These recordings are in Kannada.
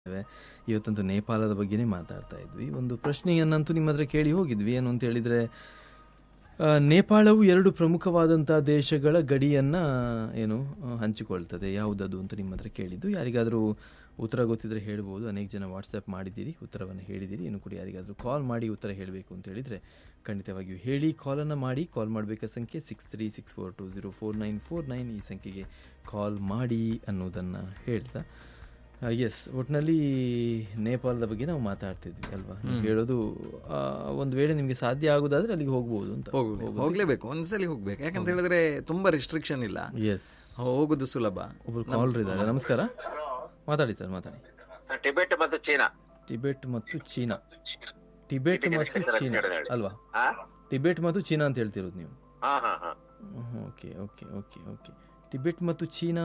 ಇವತ್ತಂತೂ ನೇಪಾಳದ ಬಗ್ಗೆನೇ ಮಾತಾಡ್ತಾ ಇದ್ವಿ ಒಂದು ಪ್ರಶ್ನೆಯನ್ನಂತೂ ನಿಮ್ಮ ಹತ್ರ ಕೇಳಿ ಹೋಗಿದ್ವಿ ಏನು ಅಂತ ಹೇಳಿದರೆ ನೇಪಾಳವು ಎರಡು ಪ್ರಮುಖವಾದಂಥ ದೇಶಗಳ ಗಡಿಯನ್ನು ಏನು ಆ, ಹಂಚಿಕೊಳ್ತದೆ ಯಾವುದದು ಅಂತ ನಿಮ್ಮ ಹತ್ರ ಕೇಳಿದ್ದು ಯಾರಿಗಾದರೂ ಉತ್ತರ ಗೊತ್ತಿದ್ರೆ ಹೇಳ್ಬೋದು ಅನೇಕ ಜನ ವಾಟ್ಸಪ್ ಮಾಡಿದ್ದೀರಿ ಉತ್ತರವನ್ನು ಹೇಳಿದ್ದೀರಿ ಇನ್ನು ಕೂಡ ಯಾರಿಗಾದರೂ ಕಾಲ್ ಮಾಡಿ ಉತ್ತರ ಹೇಳಬೇಕು ಅಂತ ಹೇಳಿದರೆ ಖಂಡಿತವಾಗಿಯೂ ಹೇಳಿ ಕಾಲನ್ನು ಮಾಡಿ ಕಾಲ್ ಮಾಡಬೇಕಾದ ಸಂಖ್ಯೆ six three six four two zero four nine four nine ಈ ಸಂಖ್ಯೆಗೆ ಕಾಲ್ ಮಾಡಿ ಅನ್ನೋದನ್ನು ಹೇಳ್ತಾ ಎಸ್ ಒಟ್ಟಿನಲ್ಲಿ ನೇಪಾಳದ ಬಗ್ಗೆ ನಾವು ಮಾತಾಡ್ತಿದ್ವಿ ಅಲ್ವಾ ನೀವು ಹೇಳೋದು ಆ, ಒಂದು ವೇಳೆ ನಿಮಗೆ ಸಾಧ್ಯ ಆಗೋದಾದ್ರೆ ಅಲ್ಲಿಗೆ ಹೋಗ್ಬೋದು ಅಂತ ಹೋಗ್ಲಿ ಹೋಗ್ಲೇಬೇಕು ಒಂದ್ಸಲಿ ಹೋಗ್ಬೇಕು ಯಾಕಂತ ಹೇಳಿದ್ರೆ ತುಂಬಾ ರಿಸ್ಟ್ರಿಕ್ಷನ್ ಇಲ್ಲ ಎಸ್ ಹೋಗುದು ಸುಲಭ ಒಬ್ರು ಕಾಲರ್ ಇದ್ದಾರೆ ನಮಸ್ಕಾರ ಮಾತಾಡಿ ಸರ್ ಮಾತಾಡಿ ಟಿಬೆಟ್ ಮತ್ತು ಚೀನಾ ಟಿಬೆಟ್ ಮತ್ತು ಚೀನಾ ಟಿಬೆಟ್ ಮತ್ತು ಚೀನಾ ಅಲ್ವಾ ಹಾ ಟಿಬೆಟ್ ಮತ್ತು ಚೀನಾ ಅಂತ ಹೇಳ್ತಿರೋದು ನೀವು ಹಾ ಹಾ ಹಾ okay okay okay okay Tibet ಮತ್ತು ಚೀನಾ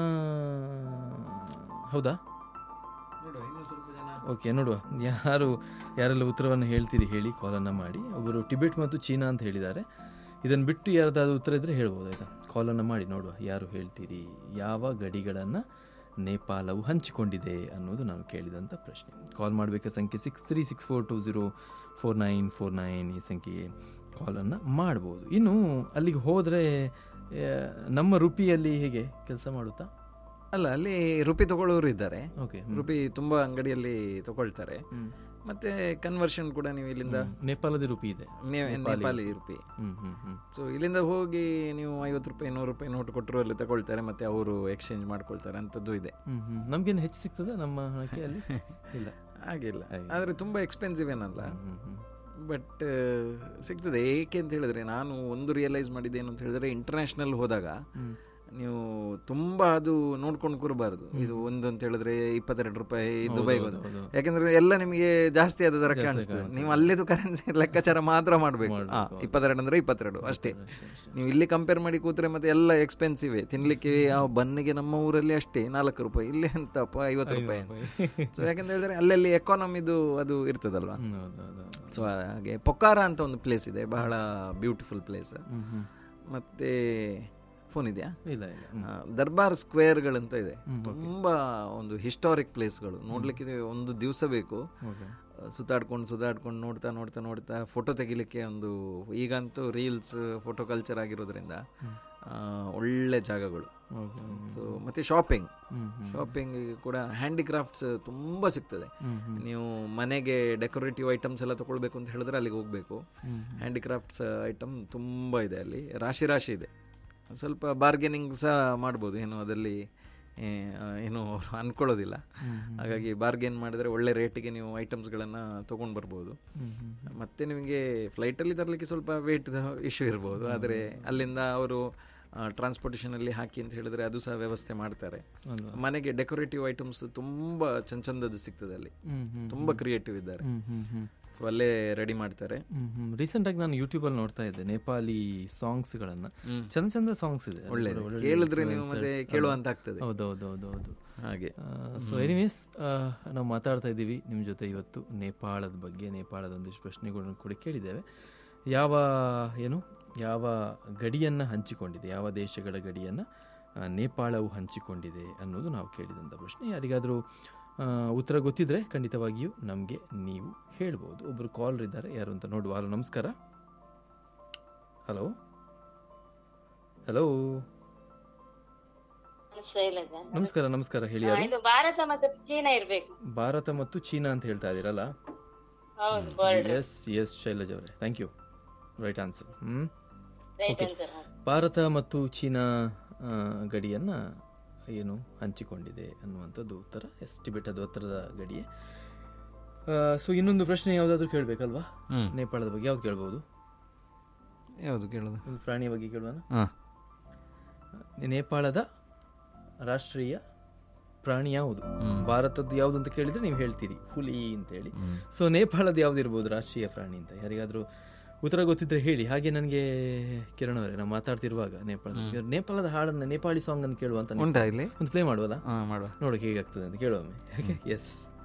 ಹೌದಾ ಓಕೆ ನೋಡುವ ಯಾರು ಯಾರೆಲ್ಲ ಉತ್ತರವನ್ನು ಹೇಳ್ತೀರಿ ಹೇಳಿ ಕಾಲನ್ನು ಮಾಡಿ ಒಬ್ಬರು ಟಿಬೆಟ್ ಮತ್ತು ಚೀನಾ ಅಂತ ಹೇಳಿದ್ದಾರೆ ಇದನ್ನು ಬಿಟ್ಟು ಯಾರ್ದಾದ್ರು ಉತ್ತರ ಇದ್ದರೆ ಹೇಳ್ಬೋದು ಆಯಿತಾ ಕಾಲನ್ನು ಮಾಡಿ ನೋಡುವ ಯಾರು ಹೇಳ್ತೀರಿ ಯಾವ ಗಡಿಗಳನ್ನು ನೇಪಾಳವು ಹಂಚಿಕೊಂಡಿದೆ ಅನ್ನೋದು ನಾನು ಕೇಳಿದಂಥ ಪ್ರಶ್ನೆ ಕಾಲ್ ಮಾಡಬೇಕಾದ ಸಂಖ್ಯೆ six three six four two zero four nine four nine ಈ ಸಂಖ್ಯೆಗೆ ಕಾಲನ್ನು ಮಾಡ್ಬೋದು ಇನ್ನು ಅಲ್ಲಿಗೆ ಹೋದರೆ ನಮ್ಮ ರುಪಿಯಲ್ಲಿ ಹೇಗೆ ಕೆಲಸ ಮಾಡುತ್ತಾ ಅಲ್ಲ ಅಲ್ಲಿ ರುಪಿ ತಗೊಳ್ಳೋರು ಇದ್ದಾರೆ ಓಕೆ ರುಪಿ ತುಂಬಾ ಅಂಗಡಿಯಲ್ಲಿ ತಗೊಳ್ತಾರೆ ಮತ್ತೆ ಕನ್ವರ್ಷನ್ ಕೂಡ ನೀವು ಇಲ್ಲಿಂದ ನೇಪಾಳದ ರೂಪಿ ಇದೆ ನೇ- ನೇಪಾಳಿ ರುಪಿ ಹ್ಮ್ ಹ್ಮ್ ಹ್ಮ್ ಸೊ ಇಲ್ಲಿಂದ ಹೋಗಿ ನೀವು ಐವತ್ತು ರೂಪಾಯಿ ನೂರು ರೂಪಾಯಿ ನೋಟ್ ಕೊಟ್ಟರು ಅಲ್ಲಿ ತಗೊಳ್ತಾರೆ ಮತ್ತೆ ಅವರು ಎಕ್ಸ್ಚೇಂಜ್ ಮಾಡ್ಕೊಳ್ತಾರೆ ಅಂತದ್ದು ಇದೆ ಹ್ಮ್ ಹ್ಮ್ ನಮ್ಗೇನು ಹೆಚ್ಚು ಸಿಗ್ತದ ನಮ್ಮ ಹಣಕ್ಕೆ ಅಲ್ಲಿ ಇಲ್ಲ ಹಾಗಿಲ್ಲ ಹಾಗೆ. ಆದ್ರೆ ತುಂಬಾ ಎಕ್ಸ್ಪೆನ್ಸಿವ್ ಏನಲ್ಲ ಹ್ಮ್ ಹ್ಮ್ ಬಟ್ ಸಿಗ್ತದೆ ಏಕೆ ಅಂತ ಹೇಳಿದ್ರೆ ನಾನು ಒಂದು ರಿಯಲೈಸ್ ಮಾಡಿದ್ದೇನು ಅಂತ ಹೇಳಿದ್ರೆ ಇಂಟರ್ನ್ಯಾಷನಲ್ ಹೋದಾಗ ನೀವು ತುಂಬಾ ಅದು ನೋಡ್ಕೊಂಡು ಕೂರಬಾರದು ಇದು ಒಂದು ಅಂತ ಹೇಳಿದ್ರೆ ಇಪ್ಪತ್ತೆರಡು ರೂಪಾಯಿ ದುಬೈಗೆ ಹೋದ ಹೌದು. ಯಾಕಂದ್ರೆ ಎಲ್ಲ ನಿಮಗೆ ಜಾಸ್ತಿ ಆದ ತರ ಕಾಣಿಸ್ತದೆ ನೀವು ಅಲ್ಲಿದು ಕರೆನ್ಸಿ ಲೆಕ್ಕಾಚಾರ ಮಾತ್ರ ಮಾಡಬೇಕು ಇಪ್ಪತ್ತೆರಡು ಅಂದ್ರೆ ಇಪ್ಪತ್ತೆರಡು ಅಷ್ಟೇ ನೀವು ಇಲ್ಲಿ ಕಂಪೇರ್ ಮಾಡಿ ಕೂತ್ರೆ ಮತ್ತೆ ಎಲ್ಲ ಎಕ್ಸ್ಪೆನ್ಸಿವ್ ತಿನ್ಲಿಕ್ಕೆ ಆ ಬನ್ನಿಗೆ ನಮ್ಮ ಊರಲ್ಲಿ ಅಷ್ಟೇ ನಾಲ್ಕು ರೂಪಾಯಿ ಇಲ್ಲಿ ಎಂತಪ್ಪ ಐವತ್ತು ರೂಪಾಯಿ ಸೊ ಯಾಕಂತ ಹೇಳಿದ್ರೆ ಅಲ್ಲಲ್ಲಿ ಎಕಾನಮಿದು ಅದು ಇರ್ತದಲ್ವಾ ಹ್ಮ್, ಹೌದು, ಹೌದು, ಹೌದು. ಸೊ ಹಾಗೆ ಪೊಕ್ಕಾರ ಅಂತ ಒಂದು ಪ್ಲೇಸ್ ಇದೆ ಬಹಳ ಬ್ಯೂಟಿಫುಲ್ ಪ್ಲೇಸ್ ಹ್ಮ್ ಹ್ಮ್ ಮತ್ತೆ ಫೋನ್ ಇದೆಯಾ ಇಲ್ಲ ಇಲ್ಲ ಹ್ಮ್. ಆ, ದರ್ಬಾರ್ ಸ್ಕ್ವೇರ್ಗಳಂತ ಇದೆ ತುಂಬಾ ಒಂದು ಹಿಸ್ಟಾರಿಕ್ ಪ್ಲೇಸ್ಗಳು ನೋಡ್ಲಿಕ್ಕೆ ಇದು ಒಂದು ದಿವಸ ಬೇಕು Okay. ಆ, ಸುತ್ತಾಡ್ಕೊಂಡು ಸುತ್ತಾಡ್ಕೊಂಡು ನೋಡ್ತಾ ನೋಡ್ತಾ ನೋಡ್ತಾ ಫೋಟೋ ತೆಗಿಲಿಕ್ಕೆ ಒಂದು ಈಗಂತೂ ರೀಲ್ಸ್ ಫೋಟೋ ಕಲ್ಚರ್ ಆಗಿರೋದ್ರಿಂದ ಆ, ಒಳ್ಳೆ ಜಾಗಗಳು Okay. ಸೊ ಮತ್ತೆ ಶಾಪಿಂಗ್ ಹ್ಮ್ ಹ್ಮ್ ಶಾಪಿಂಗ್ ಕೂಡ ಹ್ಯಾಂಡಿಕ್ರಾಫ್ಟ್ಸ್ ತುಂಬಾ ಸಿಗ್ತದೆ ಹ್ಮ್ ಹ್ಮ್ ನೀವು ಮನೆಗೆ ಡೆಕೋರೇಟಿವ್ ಐಟಮ್ಸ್ ಎಲ್ಲ ತಗೊಳ್ಬೇಕು ಅಂತ ಹೇಳಿದ್ರೆ ಅಲ್ಲಿಗೆ ಹೋಗ್ಬೇಕು ಹ್ಮ್ ಹ್ಯಾಂಡಿಕ್ರಾಫ್ಟ್ಸ್ ಐಟಮ್ ತುಂಬಾ ಇದೆ ಅಲ್ಲಿ ರಾಶಿ ರಾಶಿ ಇದೆ ಸ್ವಲ್ಪ ಬಾರ್ಗೇನಿಂಗ್ ಸಹ ಮಾಡ್ಬೋದು ಏನು ಅದರಲ್ಲಿ ಏ, ಆ, ಏನು ಅವ್ರು ಅನ್ಕೊಳ್ಳೋದಿಲ್ಲ ಹಾಗಾಗಿ ಬಾರ್ಗೇನ್ ಮಾಡಿದ್ರೆ ಒಳ್ಳೆ ರೇಟಿಗೆ ನೀವು ಐಟಮ್ಸ್ಗಳನ್ನು ತೊಗೊಂಡು ಬರ್ಬೋದು ಹ್ಮ್ ಹ್ಮ್ ಮತ್ತೆ ನಿಮಗೆ ಫ್ಲೈಟಲ್ಲಿ ತರಲಿಕ್ಕೆ ಸ್ವಲ್ಪ ವೇಟ್ ಇಶ್ಯೂ ಇರ್ಬೋದು ಆದರೆ ಅಲ್ಲಿಂದ ಅವರು ಟ್ರಾನ್ಸ್ಪೋರ್ಟೇಷನಲ್ಲಿ ಹಾಕಿ ಅಂತ ಹೇಳಿದ್ರೆ ಅದು ಸಹ ವ್ಯವಸ್ಥೆ ಮಾಡ್ತಾರೆ ಅಲ್ವಾ? ಮನೆಗೆ ಡೆಕೋರೇಟಿವ್ ಐಟಮ್ಸ್ ತುಂಬಾ ಚಂದ ಚಂದದ್ದು ಸಿಗ್ತದೆ ಅಲ್ಲಿ ಹ್ಮ್ ಹ್ಮ್ ತುಂಬಾ ಕ್ರಿಯೇಟಿವ್ ಇದ್ದಾರೆ ಹ್ಮ್ ಹ್ಮ್ ಹ್ಮ್ ಸೊ ಅಲ್ಲೇ ರೆಡಿ ಮಾಡ್ತಾರೆ ಹ್ಮ್ ಹ್ಮ್ ರೀಸೆಂಟ್ ಆಗಿ ನಾನು ಯೂಟ್ಯೂಬ್ ಅಲ್ಲಿ ನೋಡ್ತಾ ಇದ್ದೆ ನೇಪಾಳಿ ಸಾಂಗ್ಸ್ ಗಳನ್ನ ಹ್ಮ್. ಚಂದ ಚಂದ ಸಾಂಗ್ಸ್ ಇದೆ ಒಳ್ಳೆ ಅದು ಕೂಡ ಒಳ್ಳೆ ಕೇಳಿದ್ರೆ ನೀವು ಮತ್ತೆ influencers. ಕೇಳುವಂತ ಆಗ್ತದೆ ಹೌದೌದೌದು ಹೌದು ಹಾಗೆ ಸೊ ಎನಿವೇಸ್ ನಾವು ಮಾತಾಡ್ತಾ ಇದ್ದೀವಿ ನಿಮ್ಮ ಜೊತೆ ಇವತ್ತು ನೇಪಾಳದ ಬಗ್ಗೆ ನೇಪಾಳದ ಒಂದಿಷ್ಟು ಪ್ರಶ್ನೆಗಳನ್ನು ಕೂಡ ಕೇಳಿದ್ದೇವೆ ಯಾವ ಏನು ಯಾವ ಗಡಿಯನ್ನು ಹಂಚಿಕೊಂಡಿದೆ ಯಾವ ದೇಶಗಳ ಗಡಿಯನ್ನು ನೇಪಾಳವು ಹಂಚಿಕೊಂಡಿದೆ ಅನ್ನೋದು ನಾವು ಕೇಳಿದಂಥ ಪ್ರಶ್ನೆ ಯಾರಿಗಾದರೂ ಆ, ಉತ್ತರ ಗೊತ್ತಿದ್ರೆ ಖಂಡಿತವಾಗಿಯೂ ನಮಗೆ ನೀವು ಹೇಳ್ಬೋದು ಒಬ್ಬರು ಕಾಲರ್ ಇದ್ದಾರೆ ಯಾರು ಅಂತ ನೋಡುವ ಹಲೋ ನಮಸ್ಕಾರ ಹಲೋ ಹಲೋ ಶೈಲಜಾ ನಮಸ್ಕಾರ ನಮಸ್ಕಾರ ಹೇಳಿ ಹಾ, ಯಾರು ಇದು ಭಾರತ ಮತ್ತು ಚೀನಾ ಇರ್ಬೇಕು ಭಾರತ ಮತ್ತು ಚೀನಾ ಅಂತ ಹೇಳ್ತಾ ಇದ್ದೀರಲ್ಲ ಹೌದು ವರ್ಲ್ಡ್ ಎಸ್ ಎಸ್ ಶೈಲಜ್ ಅವರೇ ಥ್ಯಾಂಕ್ ಯು ರೈಟ್ ಆನ್ಸರ್ ಹ್ಮ್ ರೈಟ್ ಆನ್ಸರ್ ಭಾರತ ಮತ್ತು ಚೀನಾ ಆ, ಗಡಿಯನ್ನ ಏನು ಹಂಚಿಕೊಂಡಿದೆ ಅನ್ನುವಂಥದ್ದು ಉತ್ತರ ಎಸ್ ಟಿಬೆಟದ ಉತ್ತರದ ಗಡಿಯೇ ಸೊ ಇನ್ನೊಂದು ಪ್ರಶ್ನೆ ಯಾವುದಾದ್ರೂ ಕೇಳಬೇಕಲ್ವಾ ಹ್ಮ್. ನೇಪಾಳದ ಬಗ್ಗೆ ಯಾವ್ದು ಕೇಳ್ಬೋದು ಯಾವುದು ಕೇಳೋದು ಒಂದು ಪ್ರಾಣಿಯ ಬಗ್ಗೆ ಕೇಳುವ ಹಾ ನೇಪಾಳದ ರಾಷ್ಟ್ರೀಯ ಪ್ರಾಣಿ ಯಾವುದು ಭಾರತದ್ದು ಯಾವುದು ಅಂತ ಕೇಳಿದ್ರೆ ನೀವು ಹೇಳ್ತೀರಿ ಹುಲಿ ಅಂತೇಳಿ ಸೊ ನೇಪಾಳದ ಯಾವ್ದು ಇರ್ಬೋದು ರಾಷ್ಟ್ರೀಯ ಪ್ರಾಣಿ ಅಂತ ಯಾರಿಗಾದ್ರೂ ಉತ್ತರ ಗೊತ್ತಿದ್ರೆ ಹೇಳಿ ಹಾಗೆ ನನಗೆ ಕಿರಣ್ ಅವರೇ ನಾವು ಮಾತಾಡ್ತಿರುವಾಗ ನೇಪಾಳದ ನೇಪಾಳದ ಹಾಡನ್ನ ನೇಪಾಳಿ ಸಾಂಗ್ ಅನ್ನು ಕೇಳುವ ಅಂತ ಉಂಟಾ ಇಲ್ಲಿ ಒಂದು ಪ್ಲೇ ಮಾಡುವಲ್ಲ ಹಾ ಮಾಡುವ ನೋಡೋಕೆ ಹೇಗಾಗ್ತದೆ ಅಂತ ಕೇಳುವೊಮ್ಮೆ ಎಸ್